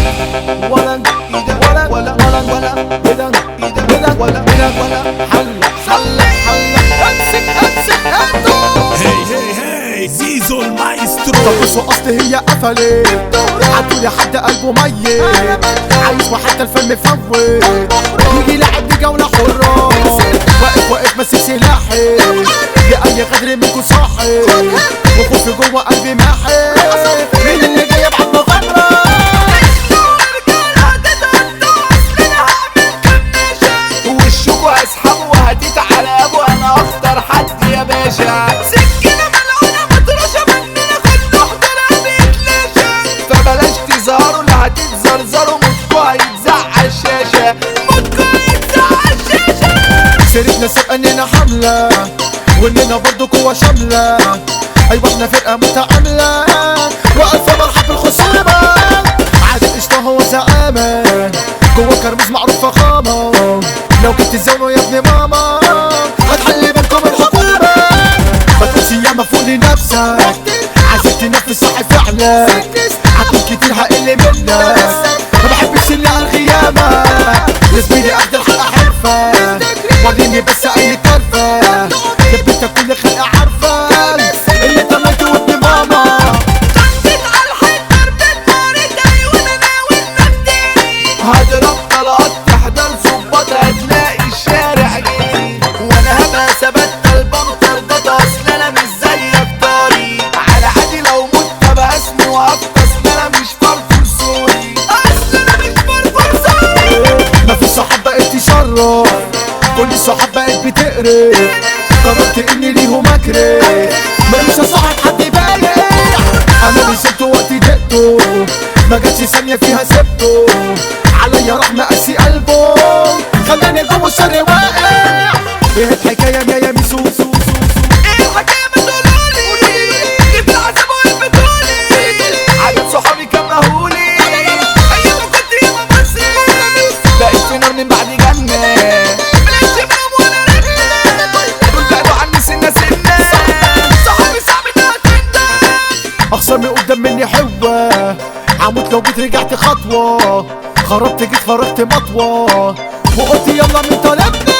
ولا ولا ولا ولا ولا ولا ولا ولا ولا حل حل حل امسك امسك هاتوا هي هي هي زيزو طب المايسترو بصوا اصل هي قفلت عدولي حد قلبه ميت عايز وحتى الفيلم فوت يجي لعبني جولة حرة واقف واقف ماسك سلاحي لأي غدر منكم صاحي وخوفي جوه قلبي ماحي مين اللي جاي يبعت مغامرة وشكوا اسحبوا وهديت على ابو انا اخطر حد يا باشا سكينة ملعونة مطرشة مننا كله حضر بيتلاشى فبلاش تظهروا اللي هتتزرزروا موتكوا هيتزعق الشاشة موتكوا هيتزعق الشاشة سيرتنا سابقة اننا حملة واننا برضو قوة شاملة ايوه احنا فرقة متعاملة والف مرحب بالخصومة عادل قشطة هو زعامة جوه كرموز معروف فخامة لو جبت الزونو يا ابن ماما هتحلي بالكم الحكومة ما تقولش يا مفوق لنفسك عايزك تنفذ صح فعلا هتقول كتير هقل منك ما بحبش اللي على الخيامة يا زميلي اخد الحلقة حرفة وريني بس اي كرفة يا بنت كل خلقة عارفة اللي انت ميت وابن ماما خطيت على الحيط ضربة نار تاني وانا ناوي نبتدي هضرب طلقات تحضر ظباط هتلاقي الشارع جري وانا هبقى ثبت البنطر ده اصل انا مش زيك طاري على عادي لو مت بقى اسمي وقفت اصل انا مش فرفور سوري اصل انا مش فرفور سوري مفيش صحاب بقت تشرف كل الصحاب بقت بتقرف قررت اني ليهم اكرف ماليش اصاحب حد بايع انا نسيته وقت دقته ما جاتش ثانيه فيها سبته عليا راح مقاسي قلبه خلاني جوه الشر واقع ايه الحكايه يا يا ميسو سو سو سو ايه الحكايه بتقولولي جيب العذاب والبتولي عدد صحابي كرهولي ايام كنت ياما بصير بقيت في نار من بعد جنة بلاش شباب ولا رجلة دول بعدوا عني سنة سنة صحابي صعب انها تندم اخسر من قدام مني حوة هموت لو جيت رجعت خطوة خربت جيت فرقت مطوة وقلت يلا من طلبنا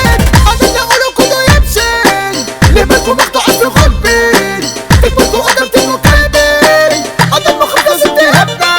انا اللي اقوله كله يمشي ليه مالكم مقطوعين في قلبي انتوا قدرت انه كلبي انا المخلص اتهمنا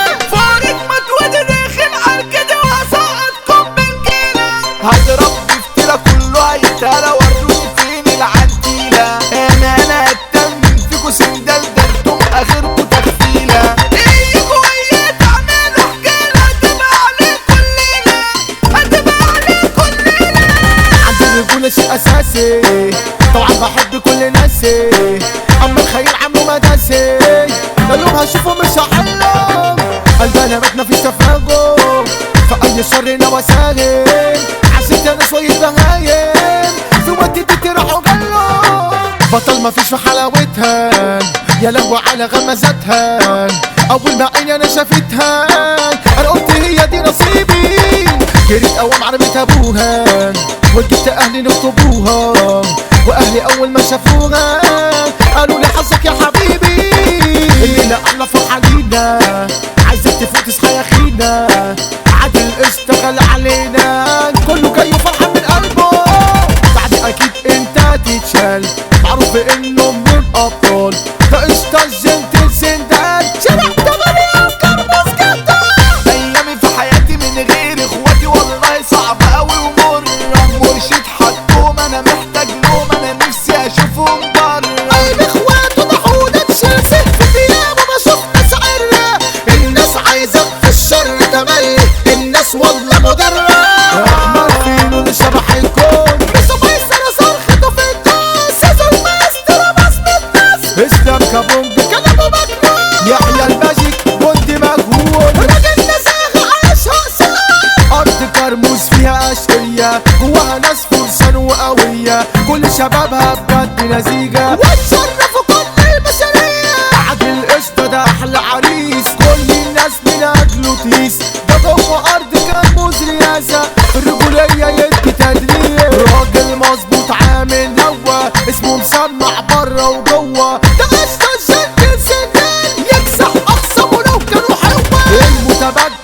فارق متودي داخل على كده وهسقطكم من كده هضرب بفتيلة كله هيتهرى وردوني فين العنتيلة انا انا هتمم فيكوا سندال درتم اخركوا تكفيلة ايكوا ويا تعملوا حكاية هتبقى عليكوا الليلة هتبقى عليكوا الليلة عندي الرجولة شيء اساسي طبعا بحب كل ناسي اما الخير عمرو مداسي لو هشوفه مش هحلم قلبي انا مات مفيش تفاهم فاي شر انا وساهم عشت انا شوية بهايم في وقت دي راحوا جلهم بطل مفيش في حلاوتها يا لهوي على غمزتها اول ما عيني انا شافتها انا قلت هي دي نصيبي جريت اوام عربية ابوها وجبت اهلي نخطبوها واهلي اول ما شافوها قالوا لي حظك يا حبيبي الليلة احلى فرحة لينا عايزك تفوق تصحى يا اخينا عادل اشتغل علينا كله جاي فرحة من قلبه بعد اكيد انت تتشال معروف انه من الابطال ده قشطة الجنتل سندال شبح تمانية كرموز جدا ايامي في حياتي من غير اخواتي والله صعب اوي ومر مرشد حطهم انا محتاج لهم انا نفسي اشوفهم بره الاخوات وضحونا تشلسل في ثيابه ما شفنا سعرنا الناس عايزة في الشر تملي الناس والله مضرة احمر فينو لشبح الكون بس ما يستنى صرخته في الكون سيزر ماستر بصمة ناس اسلام كابونج كلامه مجنون يحيى الماجيك كنت مجهول راجل نزاهة عايشها سنة أرض كرموز فيها أشقية جواها ناس فرسان وقوية كل شبابها بجد نزيجة وتشرفوا كل البشرية عادل قشطة ده أحلى عريس كل الناس من أجله تقيس ده جوه أرض كرموز رياسة الرجولية يدي تدريب راجل مظبوط عامل هوا اسمه مسمع بره وجوه ده قشطة الجنتل سنان يكسح أخصم ولو كانوا حوا المتبدل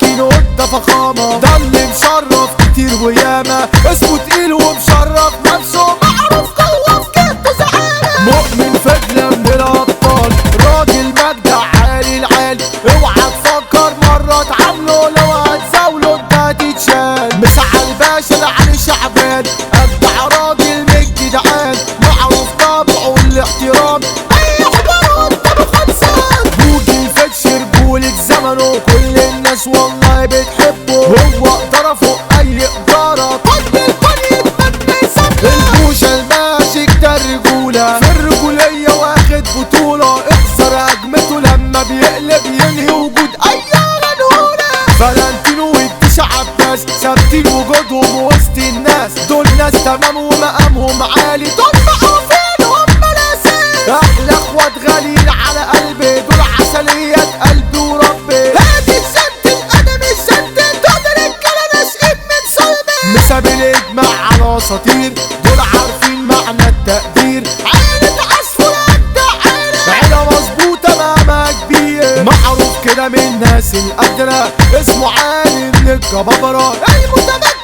ناس والله بتحبه هو اقدر فوق اي اداره كل الكل يتمنى يسمع البوشة الماسك ده الرجولة في الرجولية واخد بطولة اخسر هجمته لما بيقلب ينهي وجود اي غنولة فالنتينو والديش عباس ثابتين وجودهم وسط الناس دول ناس تمام ومقامهم عالي دول معروفين هم ناسين احلى اخوات غاليين على قلبي دول عسليات قلبي وربي هادي السد القدم السد دول رجاله ناشئين من صلبي مساب الاجماع على اساطير دول عارفين معنى التقدير عيلة عصفور قد عيلة عيلة مظبوطة مهما كبير معروف كده من الناس القادرة اسمه عالي من الجبابرة المتمكن